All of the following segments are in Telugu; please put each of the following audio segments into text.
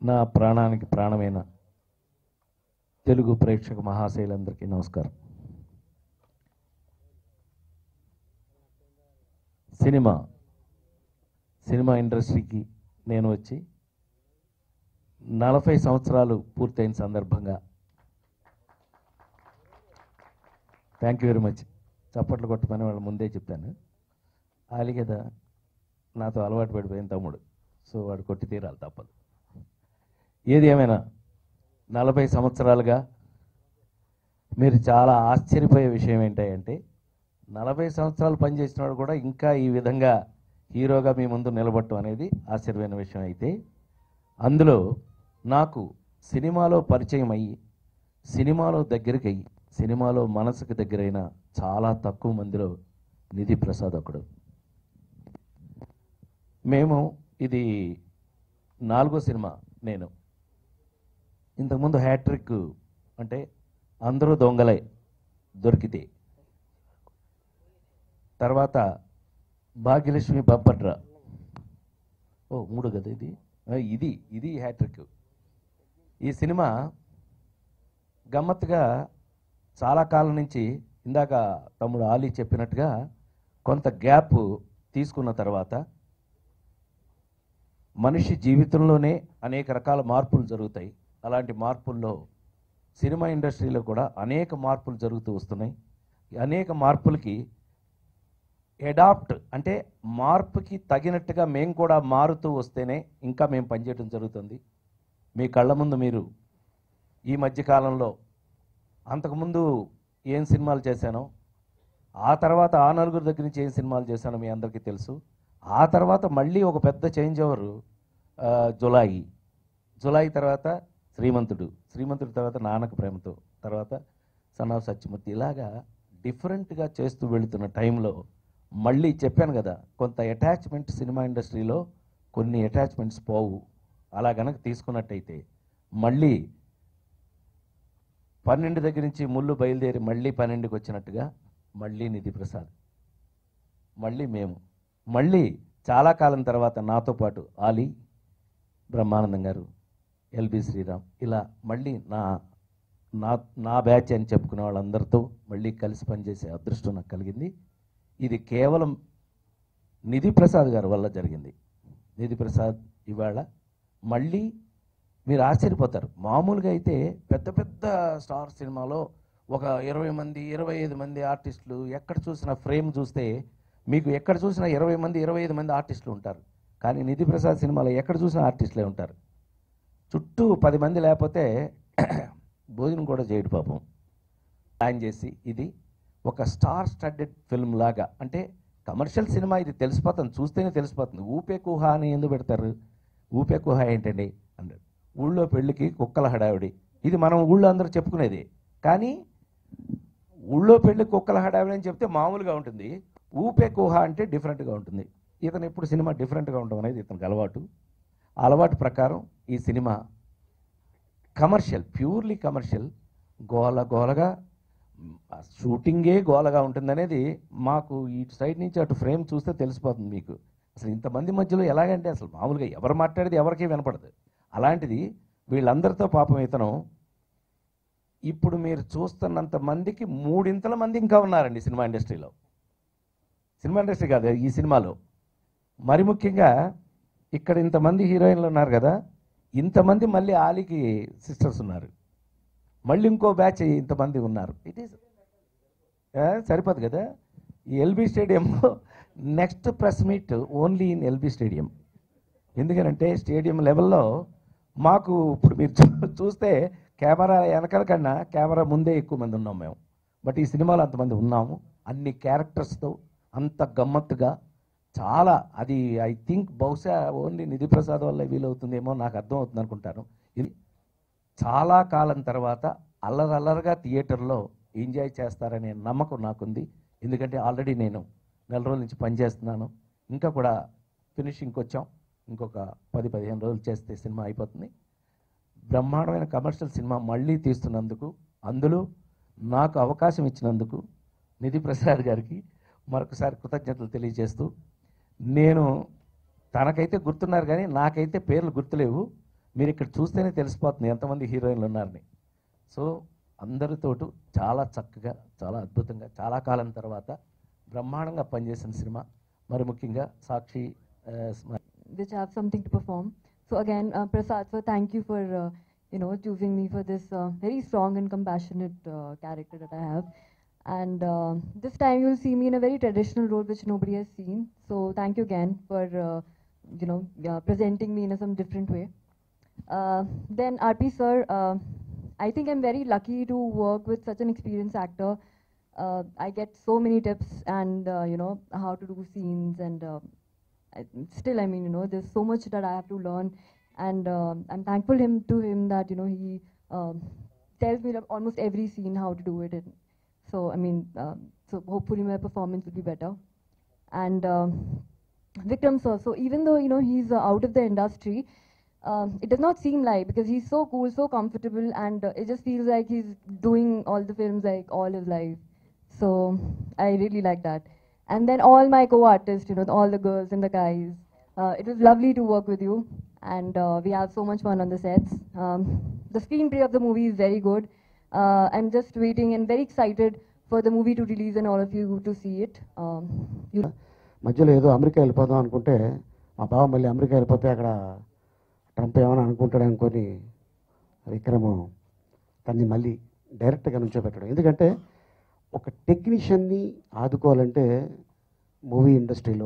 నా ప్రాణానికి ప్రాణమైన తెలుగు ప్రేక్షక మహాశైలందరికీ నమస్కారం సినిమా సినిమా ఇండస్ట్రీకి నేను వచ్చి నలభై సంవత్సరాలు పూర్తయిన సందర్భంగా థ్యాంక్ యూ వెరీ మచ్ చప్పట్లు కొట్టమని వాళ్ళు ముందే చెప్పాను ఆలి కదా నాతో అలవాటు పడిపోయిన తమ్ముడు సో వాడు కొట్టి తీరాలి తప్పదు ఏది ఏమైనా నలభై సంవత్సరాలుగా మీరు చాలా ఆశ్చర్యపోయే విషయం ఏంటంటే నలభై సంవత్సరాలు పనిచేసిన వాడు కూడా ఇంకా ఈ విధంగా హీరోగా మీ ముందు నిలబడటం అనేది ఆశ్చర్యమైన విషయం అయితే అందులో నాకు సినిమాలో పరిచయం అయ్యి సినిమాలో దగ్గరికి అయ్యి సినిమాలో మనసుకు దగ్గరైన చాలా తక్కువ మందిలో నిధి ప్రసాద్ ఒకడు మేము ఇది నాలుగో సినిమా నేను ఇంతకుముందు హ్యాట్రిక్ అంటే అందరూ దొంగలే దొరికితే తర్వాత భాగ్యలక్ష్మి బబ్బడ్రా ఓ మూడు కదా ఇది ఆ, ఇది ఇది హ్యాట్రిక్ ఈ సినిమా గమ్మత్తుగా చాలా కాలం నుంచి ఇందాక తమ్ముడు ఆలీ చెప్పినట్టుగా కొంత గ్యాప్ తీసుకున్న తర్వాత మనిషి జీవితంలోనే అనేక రకాల మార్పులు జరుగుతాయి అలాంటి మార్పుల్లో సినిమా ఇండస్ట్రీలో కూడా అనేక మార్పులు జరుగుతూ వస్తున్నాయి ఈ అనేక మార్పులకి ఎడాప్ట్ అంటే మార్పుకి తగినట్టుగా మేము కూడా మారుతూ వస్తేనే ఇంకా మేము పనిచేయడం జరుగుతుంది మీ కళ్ళ ముందు మీరు ఈ మధ్యకాలంలో అంతకుముందు ఏం సినిమాలు చేశానో ఆ తర్వాత ఆ నలుగురు దగ్గర నుంచి ఏం సినిమాలు చేశానో మీ అందరికీ తెలుసు ఆ తర్వాత మళ్ళీ ఒక పెద్ద చేంజ్ ఓవర్ జులాయి జులాయి తర్వాత శ్రీమంతుడు శ్రీమంతుడి తర్వాత నాన్నకు ప్రేమతో తర్వాత సన్నాఫ్ సత్యమూర్తి ఇలాగా డిఫరెంట్గా చేస్తూ వెళుతున్న టైంలో మళ్ళీ చెప్పాను కదా కొంత అటాచ్మెంట్ సినిమా ఇండస్ట్రీలో కొన్ని అటాచ్మెంట్స్ పోవు అలా గనక తీసుకున్నట్టయితే మళ్ళీ పన్నెండు దగ్గర నుంచి ముళ్ళు బయలుదేరి మళ్ళీ పన్నెండుకి వచ్చినట్టుగా మళ్ళీ నిధి ప్రసాద్ మళ్ళీ మేము మళ్ళీ చాలా కాలం తర్వాత నాతో పాటు ఆలీ బ్రహ్మానందం గారు ఎల్బి శ్రీరామ్ ఇలా మళ్ళీ నా నా నా బ్యాచ్ అని చెప్పుకునే వాళ్ళందరితో మళ్ళీ కలిసి పనిచేసే అదృష్టం నాకు కలిగింది ఇది కేవలం నిధి ప్రసాద్ గారి వల్ల జరిగింది నిధి ప్రసాద్ ఇవాళ మళ్ళీ మీరు ఆశ్చర్యపోతారు మామూలుగా అయితే పెద్ద పెద్ద స్టార్ సినిమాలో ఒక ఇరవై మంది ఇరవై ఐదు మంది ఆర్టిస్టులు ఎక్కడ చూసినా ఫ్రేమ్ చూస్తే మీకు ఎక్కడ చూసినా ఇరవై మంది ఇరవై ఐదు మంది ఆర్టిస్టులు ఉంటారు కానీ నిధి ప్రసాద్ సినిమాలో ఎక్కడ చూసినా ఆర్టిస్టులే ఉంటారు చుట్టూ పది మంది లేకపోతే భోజనం కూడా చేయడు పాపం ప్లాన్ చేసి ఇది ఒక స్టార్ స్టడెడ్ ఫిల్మ్ లాగా అంటే కమర్షియల్ సినిమా ఇది తెలిసిపోతుంది చూస్తేనే తెలిసిపోతుంది ఊపే కుహ అని ఎందుకు పెడతారు ఊపే కుహ ఏంటండి అన్నాడు ఊళ్ళో పెళ్ళికి కుక్కల హడావిడి ఇది మనం ఊళ్ళో అందరూ చెప్పుకునేది కానీ ఊళ్ళో పెళ్లి కుక్కల హడావిడి అని చెప్తే మామూలుగా ఉంటుంది ఊపే కుహ అంటే డిఫరెంట్గా ఉంటుంది ఇతను ఎప్పుడు సినిమా డిఫరెంట్గా ఉండడం అనేది ఇతనికి అలవాటు ఆ అలవాటు ప్రకారం ఈ సినిమా కమర్షియల్ ప్యూర్లీ కమర్షియల్ గోల గోలగా మ్, ఆ షూటింగే గోలగా ఉంటుందనేది మాకు ఇటు సైడ్ నుంచి అటు ఫ్రేమ్ చూస్తే తెలిసిపోతుంది మీకు అసలు ఇంతమంది మధ్యలో ఎలాగంటే అసలు మామూలుగా ఎవరు మాట్లాడేది ఎవరికీ వినపడదు అలాంటిది వీళ్ళందరితో పాపం ఇతను ఇప్పుడు మీరు చూస్తున్నంత మందికి మూడింతల మంది ఇంకా ఉన్నారండి సినిమా ఇండస్ట్రీలో సినిమా ఇండస్ట్రీ కాదు ఈ సినిమాలో మరి ముఖ్యంగా ఇక్కడ ఇంతమంది హీరోయిన్లు ఉన్నారు కదా ఇంతమంది మళ్ళీ ఆలీకి సిస్టర్స్ ఉన్నారు మళ్ళీ ఇంకో బ్యాచ్ ఇంతమంది ఉన్నారు ఇట్ ఈస్ సరిపోదు కదా ఈ ఎల్బీ స్టేడియంలో next press meet only in LB stadium ఎందుకనంటే స్టేడియం లెవెల్లో మాకు ఇప్పుడు మీరు చూ- చూస్తే కెమెరా వెనకాల కన్నా కెమెరా ముందే ఎక్కువ మంది ఉన్నాం మేము బట్ ఈ సినిమాలో అంతమంది ఉన్నాము అన్ని క్యారెక్టర్స్తో అంత గమ్మత్తుగా చాలా అది ఐ థింక్ బహుశా ఓన్లీ నిధి ప్రసాద్ వల్ల వీలవుతుందేమో నాకు అర్థం అవుతుంది అనుకుంటాను ఇది చాలా కాలం తర్వాత అల్లరల్లరగా థియేటర్లో ఎంజాయ్ చేస్తారనే నమ్మకం నాకుంది ఎందుకంటే ఆల్రెడీ నేను నెల రోజుల నుంచి పనిచేస్తున్నాను ఇంకా కూడా ఫినిషింగ్కి వచ్చాం ఇంకొక పది పదిహేను రోజులు చేస్తే సినిమా అయిపోతుంది బ్రహ్మాండమైన కమర్షియల్ సినిమా మళ్ళీ తీస్తున్నందుకు అందులో నాకు అవకాశం ఇచ్చినందుకు నిధి ప్రసాద్ గారికి మరొకసారి కృతజ్ఞతలు తెలియజేస్తూ నేను తనకైతే గుర్తున్నారు కానీ నాకైతే పేర్లు గుర్తులేవు మీరు ఇక్కడ చూస్తేనే తెలిసిపోతుంది ఎంతమంది హీరోయిన్లు ఉన్నారని సో అందరితోటూ చాలా చక్కగా చాలా అద్భుతంగా చాలా కాలం తర్వాత బ్రహ్మాండంగా పనిచేసిన సినిమా మరి ముఖ్యంగా సాక్షి ఆ, స్మ- which have something to perform. So again, uh, Prasad, sir, thank you for uh, you know choosing me for this uh, very strong and compassionate uh, character that I have. And uh, this time you'll see me in a very traditional role which nobody has seen. So thank you again for uh, you know uh, presenting me in a some different way. Uh, then RP sir, uh, I think I'm very lucky to work with such an experienced actor. Uh, I get so many tips and uh, you know how to do scenes and uh, I, still i mean you know there's so much that i have to learn and uh, i'm thankful him to him that you know he um, tells me like almost every scene how to do it and so i mean um, so hopefully my performance will be better and um vikram sir so even though you know he's uh, out of the industry um, it does not seem like because he's so cool so comfortable and uh, it just feels like he's doing all the films like all his life so i really like that and then all my co-artists, you know, all the girls and the guys. Uh, it was lovely to work with you, and uh, we have so much fun on the sets. Um, the screenplay of the movie is very good. Uh, I'm just waiting and very excited for the movie to release and all of you to see it. Um, you మధ్యలో ఏదో అమెరికా వెళ్ళిపోదాం అనుకుంటే మా బావ మళ్ళీ అమెరికా వెళ్ళిపోతే అక్కడ ట్రంప్ ఏమైనా అనుకుంటాడు అనుకొని విక్రమ్ తన్ని మళ్ళీ డైరెక్ట్గా నుంచోబెట్టడం ఎందుకంటే ఒక టెక్నీషియన్ని ఆదుకోవాలంటే మూవీ ఇండస్ట్రీలో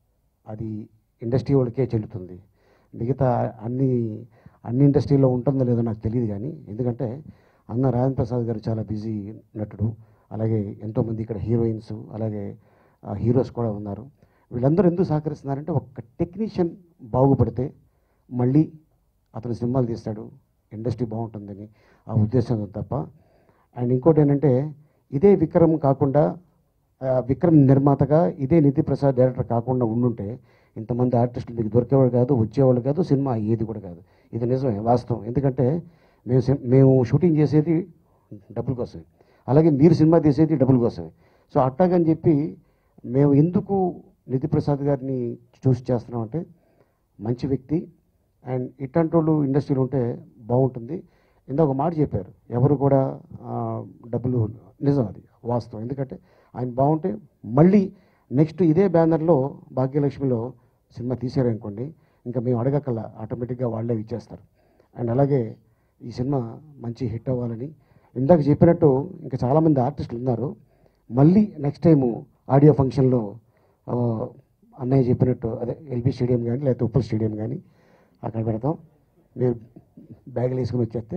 అది ఇండస్ట్రీ వాళ్ళకే చెల్లుతుంది మిగతా అన్ని అన్ని ఇండస్ట్రీలో ఉంటుందో లేదో నాకు తెలియదు కానీ ఎందుకంటే అన్న రాజన్ ప్రసాద్ గారు చాలా బిజీ నటుడు అలాగే ఎంతోమంది ఇక్కడ హీరోయిన్స్ అలాగే హీరోస్ కూడా ఉన్నారు వీళ్ళందరూ ఎందుకు సహకరిస్తున్నారంటే ఒక టెక్నీషియన్ బాగుపడితే మళ్ళీ అతను సినిమాలు తీస్తాడు ఇండస్ట్రీ బాగుంటుందని ఆ ఉద్దేశం తప్ప అండ్ ఇంకోటి ఏంటంటే ఇదే విక్రమ్ కాకుండా ఆ, విక్రమ్ నిర్మాతగా ఇదే నిధి ప్రసాద్ డైరెక్టర్ కాకుండా ఉండుంటే ఇంతమంది ఆర్టిస్టులు మీకు దొరికేవాడు కాదు వచ్చేవాళ్ళు కాదు సినిమా అయ్యేది కూడా కాదు ఇది నిజమే వాస్తవం ఎందుకంటే మేము సిన్- మేము షూటింగ్ చేసేది డబ్బుల కోసమే అలాగే మీరు సినిమా తీసేది డబ్బుల కోసమే సో అట్టాగని చెప్పి మేము ఎందుకు నిధి ప్రసాద్ గారిని చూస్ చేస్తున్నామంటే మంచి వ్యక్తి అండ్ ఇట్లాంటి వాళ్ళు ఇండస్ట్రీలో ఉంటే బాగుంటుంది ఇందాక ఒక మాట చెప్పారు ఎవరు కూడా ఆ, డబ్బులు నిజం అది వాస్తవం ఎందుకంటే ఆయన బాగుంటే మళ్ళీ నెక్స్ట్ ఇదే బ్యానర్లో భాగ్యలక్ష్మిలో సినిమా తీసారనుకోండి ఇంకా మేము అడగకల్లా ఆటోమేటిక్గా వాళ్ళే ఇచ్చేస్తారు అండ్ అలాగే ఈ సినిమా మంచి హిట్ అవ్వాలని ఇందాక చెప్పినట్టు ఇంకా చాలామంది ఆర్టిస్టులు ఉన్నారు మళ్ళీ నెక్స్ట్ టైము ఆడియో ఫంక్షన్లో ఆ, అన్నయ్య చెప్పినట్టు అదే ఎల్బీ స్టేడియం కానీ లేకపోతే ఉప్పల్ స్టేడియం కానీ అక్కడ పెడతాం మీరు బ్యాగులు వేసుకుని వచ్చేస్తే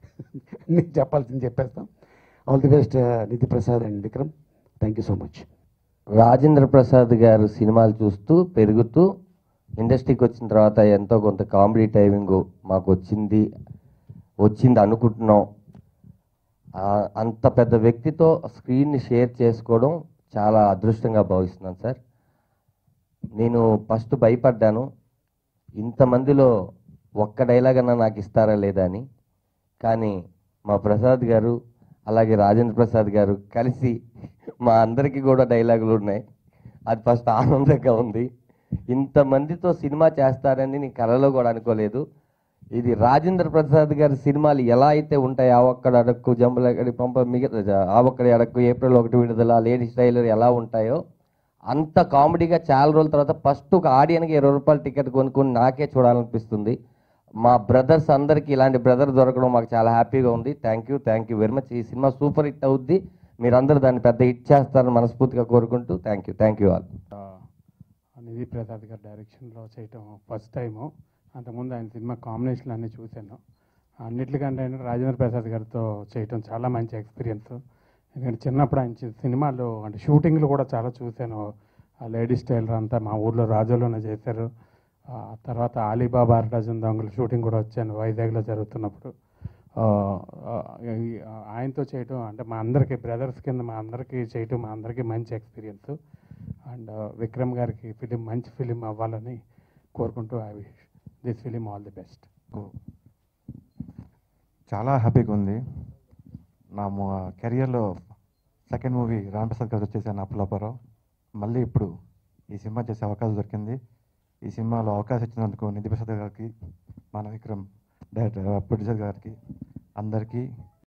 మీకు చెప్పాల్సింది చెప్పేస్తాం all the best Nidhi Prasad and Vikram thank you so much Rajendra Prasad garu సినిమాలు చూస్తూ పెరుగుతూ ఇండస్ట్రీకి వచ్చిన తర్వాత ఎంతో కొంత కామెడీ టైమింగ్ మాకు వచ్చింది వచ్చింది అనుకుంటున్నాం ఆ, అంత పెద్ద వ్యక్తితో స్క్రీన్ని షేర్ చేసుకోవడం చాలా అదృష్టంగా భావిస్తున్నాను సార్ నేను ఫస్ట్ భయపడ్డాను ఇంతమందిలో ఒక్క డైలాగ్ అన్నా నాకు ఇస్తారా లేదా అని కానీ మా ప్రసాద్ గారు అలాగే రాజేంద్ర ప్రసాద్ గారు కలిసి మా అందరికీ కూడా డైలాగులు ఉన్నాయి అది ఫస్ట్ ఆనందంగా ఉంది ఇంతమందితో సినిమా చేస్తారని నేను కలలో కూడా అనుకోలేదు ఇది రాజేంద్ర ప్రసాద్ గారి సినిమాలు ఎలా అయితే ఉంటాయి ఆ ఒక్కడ అడక్కు జంబలక్కడి పంప మిగతా ఆ ఒక్కడి అడక్కు ఏప్రిల్ ఒకటి విడుదల లేడీస్ టైలర్ ఎలా ఉంటాయో అంత కామెడీగా చాలా రోజుల తర్వాత ఫస్ట్ ఒక ఆడియన్కి ఇరవై రూపాయల టికెట్ కొనుక్కొని నాకే చూడాలనిపిస్తుంది మా బ్రదర్స్ అందరికీ ఇలాంటి బ్రదర్ దొరకడం మాకు చాలా హ్యాపీగా ఉంది thank you thank you very much ఈ సినిమా సూపర్ హిట్ అవుద్ది మీరందరూ దాన్ని పెద్ద హిట్ చేస్తారని మనస్ఫూర్తిగా కోరుకుంటూ thank you thank you all ఆ, నిధి ప్రసాద్ గారి డైరెక్షన్లో చేయటం ఫస్ట్ టైము అంతకుముందు ఆయన సినిమా కాంబినేషన్లు అన్నీ చూశాను అన్నిటికంటే ఆయన రాజేంద్ర ప్రసాద్ గారితో చేయటం చాలా మంచి ఎక్స్పీరియన్స్ ఎందుకంటే చిన్నప్పుడు ఆయన చి- సినిమాలు అంటే షూటింగ్లు కూడా చాలా చూశాను ఆ లేడీస్ టైలర్ అంతా మా ఊర్లో రాజులోనే చేశారు ఆ తర్వాత అలీబాబా అరడజన్ దొంగలు షూటింగ్ కూడా వచ్చాను వైజాగ్లో జరుగుతున్నప్పుడు ఆ, ఆ, ఈ- ఆ, ఆయనతో చేయటం అంటే మా అందరికీ బ్రదర్స్ కింద మా అందరికీ చేయటం మా అందరికీ మంచి ఎక్స్పీరియన్స్ అండ్ విక్రమ్ గారికి ఫిలిం మంచి ఫిలిం అవ్వాలని కోరుకుంటూ I wish this film all the best చాలా హ్యాపీగా ఉంది నా కెరియర్లో సెకండ్ మూవీ రామప్రసాద్ గారు వచ్చేసాను అప్పులపారావు మళ్ళీ ఇప్పుడు ఈ సినిమా చేసే అవకాశం దొరికింది ఈ సినిమాలో అవకాశం ఇచ్చినందుకు నిధి ప్రసాద్ గారికి మన విక్రమ్ డైరెక్టర్ ప్రొడ్యూసర్ గారికి అందరికీ